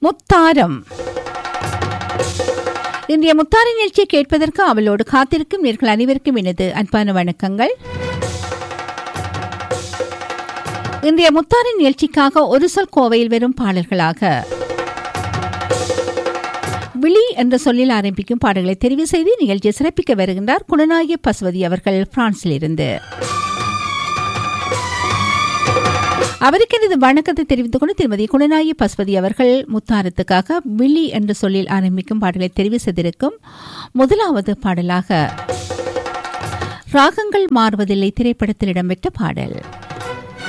முத்தாரம் இன்றைய முத்தார நிகழ்ச்சியை கேட்பதற்கு அவளோடு காத்திருக்கும் நேர்கள் அனைவருக்கும் எனது அன்பான வணக்கங்கள் இன்றைய முத்தார நிகழ்ச்சிக்காக ஒரு சொல் கோவையில் வரும் பாடல்களாக விழி என்ற சொல்லில் ஆரம்பிக்கும் பாடல்களை தெரிவு செய்து நிகழ்ச்சியை சிறப்பிக்க வருகின்றார் குணநாயகி பசுவதி அவர்கள் பிரான்சிலிருந்து அவருக்கு எனது வணக்கத்தை தெரிவித்துக் கொண்டு திருமதி குணநாயகி பசுபதி அவர்கள் முத்தாரத்துக்காக விழி என்ற சொல்லில் ஆரம்பிக்கும் பாடலை தெரிவு செய்திருக்கும் முதலாவது பாடலாக ராகங்கள் மாறுவதில்லை திரைப்படத்தில் இடம்பெற்ற பாடல்